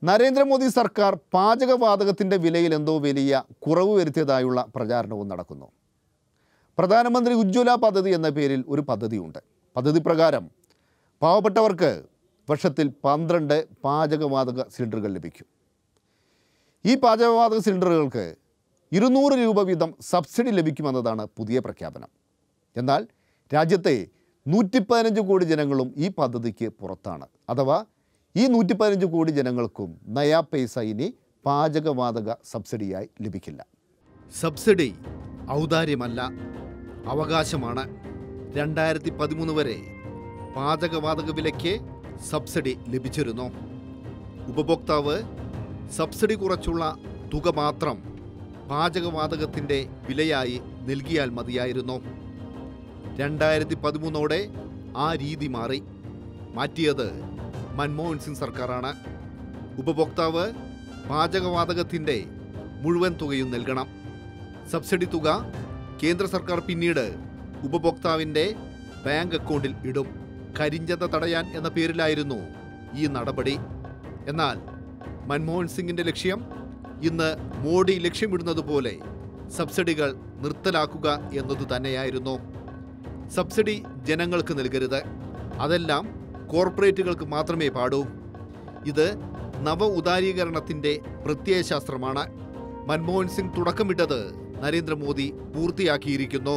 നരേന്ദ്രമോദി സർക്കാർ പാചകവാതകത്തിൻ്റെ വിലയിൽ എന്തോ വലിയ കുറവ് വരുത്തിയതായുള്ള പ്രചാരണവും നടക്കുന്നു പ്രധാനമന്ത്രി ഉജ്ജ്വല പദ്ധതി എന്ന പേരിൽ ഒരു പദ്ധതിയുണ്ട് പദ്ധതി പ്രകാരം പാവപ്പെട്ടവർക്ക് വർഷത്തിൽ പന്ത്രണ്ട് പാചകവാതക സിലിണ്ടറുകൾ ലഭിക്കും ഈ പാചകവാതക സിലിണ്ടറുകൾക്ക് ഇരുന്നൂറ് രൂപ വീതം സബ്സിഡി ലഭിക്കുമെന്നതാണ് പുതിയ പ്രഖ്യാപനം എന്നാൽ രാജ്യത്തെ നൂറ്റി പതിനഞ്ച് കോടി ജനങ്ങളും ഈ പദ്ധതിക്ക് പുറത്താണ് അഥവാ ഈ നൂറ്റി പതിനഞ്ച് കോടി ജനങ്ങൾക്കും നയാ പൈസ ഇനി പാചകവാതക സബ്സിഡിയായി ലഭിക്കില്ല സബ്സിഡി ഔദാര്യമല്ല അവകാശമാണ് രണ്ടായിരത്തി പതിമൂന്ന് വരെ പാചകവാതക വിലയ്ക്ക് സബ്സിഡി ലഭിച്ചിരുന്നു ഉപഭോക്താവ് സബ്സിഡി കുറച്ചുള്ള തുക മാത്രം പാചകവാതകത്തിൻ്റെ വിലയായി നൽകിയാൽ മതിയായിരുന്നു രണ്ടായിരത്തി പതിമൂന്നോടെ ആ രീതി മാറി മാറ്റിയത് മൻമോഹൻ സിംഗ് സർക്കാരാണ് ഉപഭോക്താവ് പാചകവാതകത്തിൻ്റെ മുഴുവൻ തുകയും നൽകണം സബ്സിഡി തുക കേന്ദ്ര സർക്കാർ പിന്നീട് ഉപഭോക്താവിൻ്റെ ബാങ്ക് അക്കൗണ്ടിൽ ഇടും കരിഞ്ചന്ത തടയാൻ എന്ന പേരിലായിരുന്നു ഈ നടപടി എന്നാൽ മൻമോഹൻ സിംഗിന്റെ ലക്ഷ്യം ഇന്ന് മോഡി ലക്ഷ്യമിടുന്നത് പോലെ സബ്സിഡികൾ നിർത്തലാക്കുക എന്നതു തന്നെയായിരുന്നു സബ്സിഡി ജനങ്ങൾക്ക് നൽകരുത് അതെല്ലാം കോർപ്പറേറ്റുകൾക്ക് മാത്രമേ പാടൂ ഇത് നവ ഉദാരീകരണത്തിന്റെ പ്രത്യയശാസ്ത്രമാണ് മൻമോഹൻ സിംഗ് തുടക്കമിട്ടത് നരേന്ദ്രമോദി പൂർത്തിയാക്കിയിരിക്കുന്നു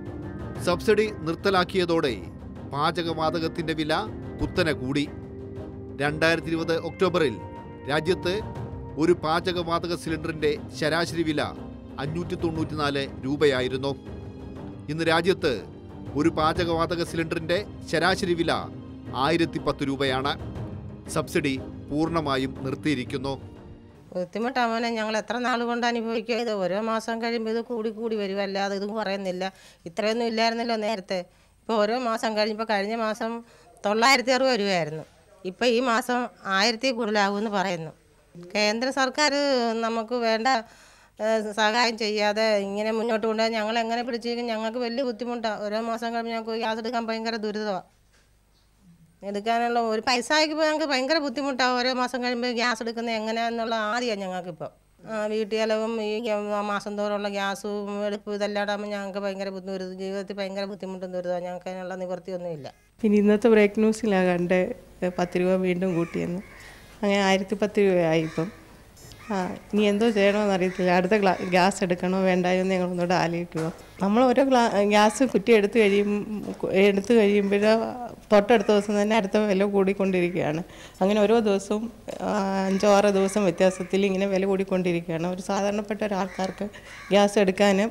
സബ്സിഡി നിർത്തലാക്കിയതോടെ പാചകവാതകത്തിന്റെ വില കുത്തനെ കൂടി രണ്ടായിരത്തി ഇരുപത് ഒക്ടോബറിൽ രാജ്യത്ത് ഒരു പാചകവാതക സിലിണ്ടറിന്റെ ശരാശരി വില അഞ്ഞൂറ്റി തൊണ്ണൂറ്റിനാല് രൂപയായിരുന്നു ഇന്ന് രാജ്യത്ത് ഒരു പാചകവാതക സിലിണ്ടറിന്റെ ശരാശരി വില ആയിരത്തി പത്ത് രൂപയാണ് സബ്സിഡി പൂർണ്ണമായും നിർത്തിയിരിക്കുന്നു ബുദ്ധിമുട്ടാ മോനെ ഞങ്ങൾ എത്ര നാൾ കൊണ്ട് അനുഭവിക്കുക ഇത് ഓരോ മാസം കഴിയുമ്പോൾ ഇത് കൂടി കൂടി വരും അല്ലാതെ ഇതും കുറയുന്നില്ല ഇത്രയൊന്നും ഇല്ലായിരുന്നല്ലോ നേരത്തെ ഇപ്പോൾ ഓരോ മാസം കഴിയുമ്പോൾ കഴിഞ്ഞ മാസം തൊള്ളായിരത്തി അറുപത് രൂപയായിരുന്നു ഇപ്പോൾ ഈ മാസം ആയിരത്തി കൂടുതലാകുമെന്ന് പറയുന്നു കേന്ദ്ര സർക്കാർ നമുക്ക് വേണ്ട ഏഹ്, സഹായം ചെയ്യാതെ ഇങ്ങനെ മുന്നോട്ട് കൊണ്ടുപോകാൻ ഞങ്ങൾ എങ്ങനെ പിടിച്ചിരിക്കും ഞങ്ങൾക്ക് വലിയ ബുദ്ധിമുട്ടാണ് ഓരോ മാസം കഴിയുമ്പോൾ ഞങ്ങൾക്ക് ഗ്യാസ് എടുക്കാൻ ഭയങ്കര ദുരിതമാണ് എടുക്കാനുള്ള ഒരു പൈസയ്ക്ക് ഇപ്പോൾ ഞങ്ങൾക്ക് ഭയങ്കര ബുദ്ധിമുട്ടാണ് ഓരോ മാസം കഴിയുമ്പോൾ ഗ്യാസ് എടുക്കുന്നത് എങ്ങനെയാണെന്നുള്ള ആദ്യമാണ് ഞങ്ങൾക്കിപ്പോൾ വീട്ടു ചെലവും ഈ ഗ്യ- മാസം തോറുള്ള ഗ്യാസും എടുപ്പ് ഇതെല്ലാം ആകുമ്പോൾ ഞങ്ങൾക്ക് ഭയങ്കര ബുദ്ധിമുട്ട് ജീവിതത്തിൽ ഭയങ്കര ബുദ്ധിമുട്ടും ദുരിതമാണ് ഞങ്ങൾക്ക് അതിനുള്ള നിവൃത്തിയൊന്നുമില്ല പിന്നെ ഇന്നത്തെ ബ്രേക്ക് ന്യൂസിലാണ് കണ്ട് പത്ത് രൂപ വീണ്ടും കൂട്ടിയെന്ന് അങ്ങനെ ആയിരത്തി പത്ത് രൂപയായി ഇപ്പം ആ ഇനി എന്തോ ചെയ്യണമെന്ന് അറിയത്തില്ല അടുത്ത ഗ്ലാ ഗ്യാസ് എടുക്കണോ വേണ്ടായോ എന്ന് ഞങ്ങളൊന്നുകൂടെ ആലോചിക്കുക നമ്മൾ ഓരോ ഗ്ലാ ഗ്യാസ് കുറ്റി എടുത്ത് കഴിയും എടുത്ത് കഴിയുമ്പോൾ തൊട്ടടുത്ത ദിവസം തന്നെ അടുത്ത വില കൂടിക്കൊണ്ടിരിക്കുകയാണ് അങ്ങനെ ഓരോ ദിവസവും ആ, അഞ്ചോ ആറോ ദിവസം വ്യത്യാസത്തിൽ ഇങ്ങനെ വില കൂടിക്കൊണ്ടിരിക്കുകയാണ് ഒരു സാധാരണപ്പെട്ട ഒരാൾക്കാർക്ക് ഗ്യാസ് എടുക്കാൻ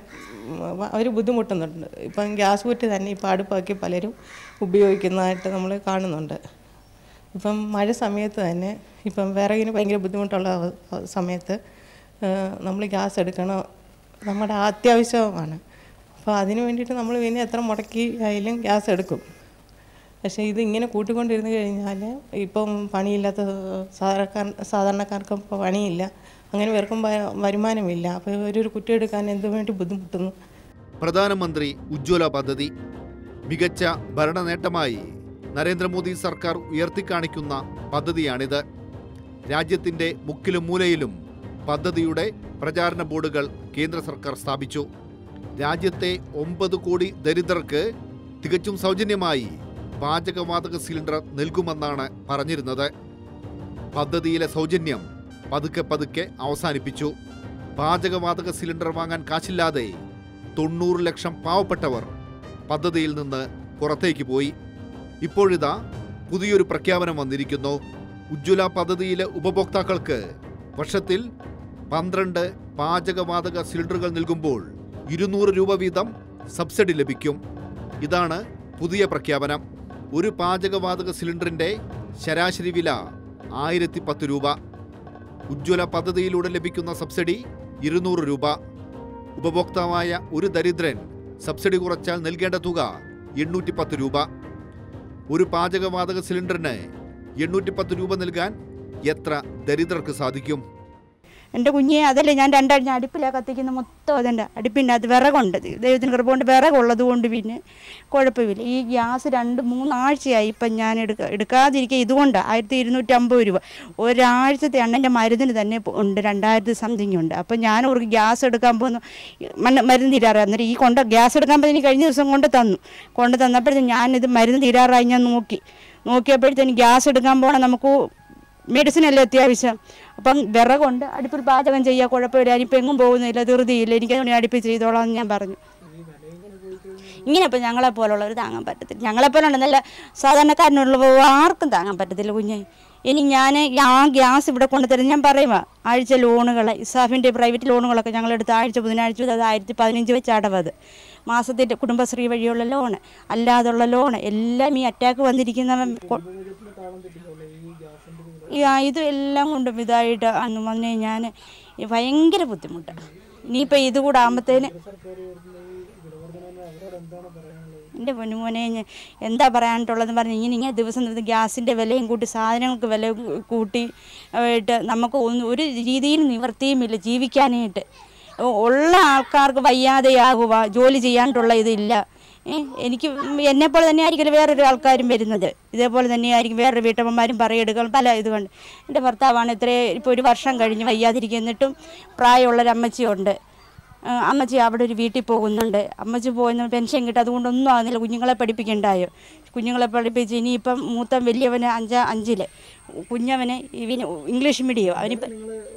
അവർ ബുദ്ധിമുട്ടുന്നുണ്ട് ഇപ്പം ഗ്യാസ് കുറ്റി തന്നെ ഇപ്പം അടുപ്പാക്കി പലരും ഉപയോഗിക്കുന്നതായിട്ട് നമ്മൾ കാണുന്നുണ്ട് ഇപ്പം മഴ സമയത്ത് തന്നെ ഇപ്പം വിറകിന് ഭയങ്കര ബുദ്ധിമുട്ടുള്ള അവ- സമയത്ത് നമ്മൾ ഗ്യാസ് എടുക്കണം നമ്മുടെ അത്യാവശ്യമാണ് അപ്പോൾ അതിന് വേണ്ടിയിട്ട് നമ്മൾ പിന്നെ എത്ര മുടക്കി ആയാലും ഗ്യാസ് എടുക്കും പക്ഷേ ഇത് ഇങ്ങനെ കൂട്ടിക്കൊണ്ടിരുന്ന് കഴിഞ്ഞാൽ ഇപ്പം പണിയില്ലാത്ത സാധാരണക്കാർ സാധാരണക്കാർക്കും ഇപ്പോൾ പണിയില്ല അങ്ങനെ ഇവർക്കും വ- വരുമാനമില്ല അപ്പോൾ ഇവരൊരു കുറ്റി എടുക്കാൻ എന്ത് വേണ്ടി ബുദ്ധിമുട്ടുന്നു പ്രധാനമന്ത്രി ഉജ്ജ്വല പദ്ധതി മികച്ച ഭരണ നേട്ടമായി നരേന്ദ്രമോദി സർക്കാർ ഉയർത്തിക്കാണിക്കുന്ന പദ്ധതിയാണിത് രാജ്യത്തിന്റെ മുക്കിലും മൂലയിലും പദ്ധതിയുടെ പ്രചാരണ ബോർഡുകൾ കേന്ദ്ര സർക്കാർ സ്ഥാപിച്ചു രാജ്യത്തെ ഒമ്പത് കോടി ദരിദ്രർക്ക് തികച്ചും സൗജന്യമായി പാചകവാതക സിലിണ്ടർ നൽകുമെന്നാണ് പറഞ്ഞിരുന്നത് പദ്ധതിയിലെ സൗജന്യം പതുക്കെ പതുക്കെ അവസാനിപ്പിച്ചു പാചകവാതക സിലിണ്ടർ വാങ്ങാൻ കാശില്ലാതെ തൊണ്ണൂറ് ലക്ഷം പാവപ്പെട്ടവർ പദ്ധതിയിൽ നിന്ന് പുറത്തേക്ക് പോയി ഇപ്പോഴിതാ പുതിയൊരു പ്രഖ്യാപനം വന്നിരിക്കുന്നു ഉജ്ജ്വല പദ്ധതിയിലെ ഉപഭോക്താക്കൾക്ക് വർഷത്തിൽ പന്ത്രണ്ട് പാചകവാതക സിലിണ്ടറുകൾ നൽകുമ്പോൾ ഇരുന്നൂറ് രൂപ വീതം സബ്സിഡി ലഭിക്കും ഇതാണ് പുതിയ പ്രഖ്യാപനം ഒരു പാചകവാതക സിലിണ്ടറിന്റെ ശരാശരി വില ആയിരത്തി പത്ത് രൂപ ഉജ്ജ്വല പദ്ധതിയിലൂടെ ലഭിക്കുന്ന സബ്സിഡി ഇരുന്നൂറ് രൂപ ഉപഭോക്താവായ ഒരു ദരിദ്രൻ സബ്സിഡി കുറച്ചാൽ നൽകേണ്ട തുക എണ്ണൂറ്റി പത്ത് രൂപ ഒരു പാചകവാതക സിലിണ്ടറിന് എണ്ണൂറ്റി പത്ത് രൂപ നൽകാൻ എത്ര ദരിദ്രർക്ക് സാധിക്കും എൻ്റെ കുഞ്ഞെ അതല്ലേ ഞാൻ രണ്ടാഴ്ച അടുപ്പിലാണ് കത്തിക്കുന്ന മൊത്തം അതിൻ്റെ അടുപ്പിൻ്റെ അത് വിറകുണ്ട് ദൈവത്തിന് കൃപ കൊണ്ട് വിറകുള്ളത് കൊണ്ട് പിന്നെ കുഴപ്പമില്ല ഈ ഗ്യാസ് രണ്ട് മൂന്നാഴ്ചയായി ഇപ്പം ഞാൻ എടുക്ക എടുക്കാതിരിക്കുക ഇതുകൊണ്ട് ആയിരത്തി ഇരുന്നൂറ്റമ്പത് രൂപ ഒരാഴ്ചത്തെ എണ്ണൻ്റെ മരുന്നിന് തന്നെ ഇപ്പൊ ഉണ്ട് രണ്ടായിരത്തി സംതിങ് ഉണ്ട് അപ്പം ഞാൻ ഒരു ഗ്യാസ് എടുക്കാൻ പോകുന്നു മണ്ണ് മരുന്ന് തീരാറായി അന്നേരം ഈ കൊണ്ട് ഗ്യാസ് എടുക്കാൻ പോകുന്ന കഴിഞ്ഞ ദിവസം കൊണ്ട് തന്നു കൊണ്ട് തന്നപ്പോഴത്തേക്കും ഞാനിത് മരുന്ന് തീരാറായി ഞാൻ നോക്കി നോക്കിയപ്പോഴത്തേന് ഗ്യാസ് എടുക്കാൻ പോകണം നമുക്ക് മെഡിസിൻ അല്ലേ അത്യാവശ്യം അപ്പം വിറകുണ്ട് അടുപ്പിൽ പാചകം ചെയ്യുക കുഴപ്പമില്ല ഇനിയിപ്പോൾ എങ്ങും പോകുന്നില്ല ധൃതിയില്ല എനിക്ക് അതുകൊണ്ട് അടുപ്പിൽ ചെയ്തോളാം എന്ന് ഞാൻ പറഞ്ഞു ഇങ്ങനെ ഇപ്പം ഞങ്ങളെ പോലുള്ളവർ താങ്ങാൻ പറ്റത്തില്ല ഞങ്ങളെ പോലെ നല്ല സാധാരണക്കാരനുള്ള ആർക്കും താങ്ങാൻ പറ്റത്തില്ല കുഞ്ഞെ ഇനി ഞാൻ ആ ഗ്യാസ് ഇവിടെ കൊണ്ടുതരുന്നത് ഞാൻ പറയുക ആഴ്ച ലോണുകൾ ഇസാഫിൻ്റെ പ്രൈവറ്റ് ലോണുകളൊക്കെ ഞങ്ങളെടുത്ത് ആഴ്ച ബുധനാഴ്ച അത് ആയിരത്തി പതിനഞ്ച് വെച്ച് അടവത് മാസത്തിൻ്റെ കുടുംബശ്രീ വഴിയുള്ള ലോണ് അല്ലാതുള്ള ലോണ് എല്ലാം ഈ അറ്റാക്ക് വന്നിരിക്കുന്നവൻ കൊ- ഈ ആ ഇത് എല്ലാം കൊണ്ടും ഇതായിട്ട് അന്ന് വന്നേ ഞാൻ ഭയങ്കര ബുദ്ധിമുട്ട് ഇനിയിപ്പോൾ ഇത് കൂടെ ആകുമ്പത്തേന് എൻ്റെ പൊന്നുമോനെ ഞാൻ എന്താ പറയാനായിട്ടുള്ളതെന്ന് പറഞ്ഞ് ഇങ്ങനെ ഇങ്ങനെ ദിവസം ദിവസം ഗ്യാസിൻ്റെ വിലയും കൂട്ടി സാധനങ്ങൾക്ക് വില കൂട്ടി ആയിട്ട് നമുക്ക് ഒന്നും ഒരു രീതിയിൽ നിവർത്തിയുമില്ല ജീവിക്കാനായിട്ട് ഉള്ള ആൾക്കാർക്ക് വയ്യാതെയാകുക ജോലി ചെയ്യാനായിട്ടുള്ള ഇതില്ല ഏ, എനിക്ക് എന്നെപ്പോലെ തന്നെ ആയിരിക്കും വേറൊരു ആൾക്കാരും വരുന്നത് ഇതേപോലെ തന്നെയായിരിക്കും വേറൊരു വീട്ടമ്മമാരും പറയെടുക്കണം പല ഇതുകൊണ്ട് എൻ്റെ ഭർത്താവാണ് ഇത്രയും ഇപ്പോൾ ഒരു വർഷം കഴിഞ്ഞ് വയ്യാതിരിക്കുന്നിട്ടും പ്രായമുള്ളൊരു അമ്മച്ചിയുണ്ട് ആ, അമ്മച്ചി അവിടെ ഒരു വീട്ടിൽ പോകുന്നുണ്ട് അമ്മച്ചി പോകുന്ന പെൻഷൻ കിട്ടും അതുകൊണ്ടൊന്നും ആകുന്നില്ല കുഞ്ഞുങ്ങളെ പഠിപ്പിക്കണ്ടായോ കുഞ്ഞുങ്ങളെ പഠിപ്പിച്ച് ഇനിയിപ്പം മൂത്ത വലിയവന് അഞ്ചാ അഞ്ചിൽ കുഞ്ഞവന് ഇവന് ഇംഗ്ലീഷ് മീഡിയം അവനിപ്പം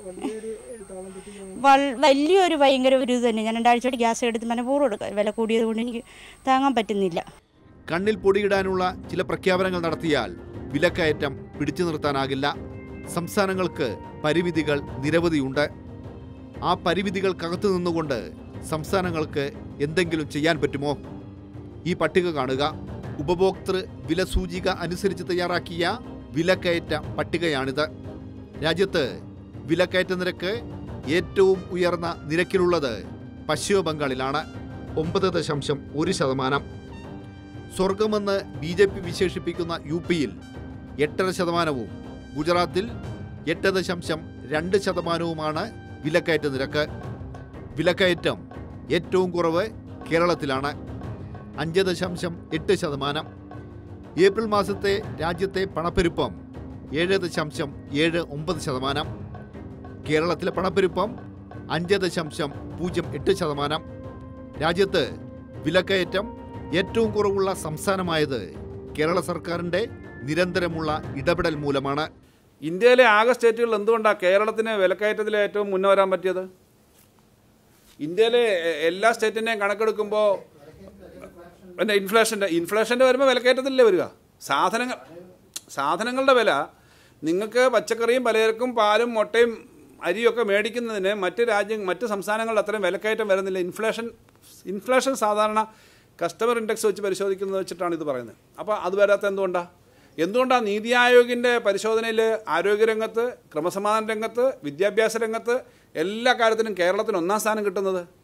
വൽ- വലിയൊരു ഭയങ്കര ഒരു ഇത് തന്നെ ഞാൻ രണ്ടാഴ്ചയായിട്ട് ഗ്യാസ് എടുത്ത് മനപൂർവ്വം എടുക്കുക വില കൂടിയത് കൊണ്ട് എനിക്ക് താങ്ങാൻ പറ്റുന്നില്ല കണ്ണിൽ പൊടിയിടാനുള്ള ചില പ്രഖ്യാപനങ്ങൾ നടത്തിയാൽ വിലക്കയറ്റം പിടിച്ചു നിർത്താനാകില്ല സംസ്ഥാനങ്ങൾക്ക് പരിമിതികൾ നിരവധിയുണ്ട് ആ പരിമിതികൾക്കകത്തു നിന്നുകൊണ്ട് സംസ്ഥാനങ്ങൾക്ക് എന്തെങ്കിലും ചെയ്യാൻ പറ്റുമോ ഈ പട്ടിക കാണുക ഉപഭോക്തൃ വില സൂചിക അനുസരിച്ച് തയ്യാറാക്കിയ വിലക്കയറ്റ പട്ടികയാണിത് രാജ്യത്ത് വിലക്കയറ്റ നിരക്ക് ഏറ്റവും ഉയർന്ന നിരക്കിലുള്ളത് പശ്ചിമ ബംഗാളിലാണ് ഒമ്പത് ദശാംശം ഒരു ശതമാനം സ്വർഗമെന്ന് ബി ജെ പി വിശേഷിപ്പിക്കുന്ന യു പിയിൽ എട്ടര ശതമാനവും ഗുജറാത്തിൽ എട്ട് ദശാംശം രണ്ട് ശതമാനവുമാണ് വിലക്കയറ്റ നിരക്ക് വിലക്കയറ്റം ഏറ്റവും കുറവ് കേരളത്തിലാണ് അഞ്ച് ദശാംശം എട്ട് ശതമാനം ഏപ്രിൽ മാസത്തെ രാജ്യത്തെ പണപ്പെരുപ്പം ഏഴ് ദശാംശം ഏഴ് ഒമ്പത് ശതമാനം കേരളത്തിലെ പണപ്പെരുപ്പം അഞ്ച് ദശാംശം പൂജ്യം എട്ട് ശതമാനം രാജ്യത്ത് വിലക്കയറ്റം ഏറ്റവും കുറവുള്ള സംസ്ഥാനമായത് കേരള സർക്കാരിൻ്റെ നിരന്തരമുള്ള ഇടപെടൽ മൂലമാണ് ഇന്ത്യയിലെ ആകെ സ്റ്റേറ്റുകളിൽ എന്തുകൊണ്ടാണ് കേരളത്തിന് വിലക്കയറ്റത്തിൽ ഏറ്റവും മുന്നേ വരാൻ പറ്റിയത് ഇന്ത്യയിലെ എ- എല്ലാ സ്റ്റേറ്റിൻ്റെയും കണക്കെടുക്കുമ്പോൾ പിന്നെ ഇൻഫ്ലേഷൻ്റെ ഇൻഫ്ലേഷൻ്റെ വരുമ്പോൾ വിലക്കയറ്റത്തിലല്ലേ വരിക സാധനങ്ങൾ സാധനങ്ങളുടെ വില നിങ്ങൾക്ക് പച്ചക്കറിയും പലചരക്കും പാലും മുട്ടയും അരിയൊക്കെ മേടിക്കുന്നതിന് മറ്റ് രാജ്യം മറ്റ് സംസ്ഥാനങ്ങളുടെ അത്രയും വിലക്കയറ്റം വരുന്നില്ല ഇൻഫ്ലേഷൻ ഇൻഫ്ലേഷൻ സാധാരണ കസ്റ്റമർ ഇൻഡെക്സ് വെച്ച് പരിശോധിക്കുന്നത് വെച്ചിട്ടാണ് ഇത് പറയുന്നത് അപ്പോൾ അത് വരാത്ത എന്തുകൊണ്ടാണ് എന്തുകൊണ്ടാണ് നീതി ആയോഗിൻ്റെ പരിശോധനയിൽ ആരോഗ്യരംഗത്ത് ക്രമസമാധാന രംഗത്ത് വിദ്യാഭ്യാസ രംഗത്ത് എല്ലാ കാര്യത്തിനും കേരളത്തിന് ഒന്നാം സ്ഥാനം കിട്ടുന്നത്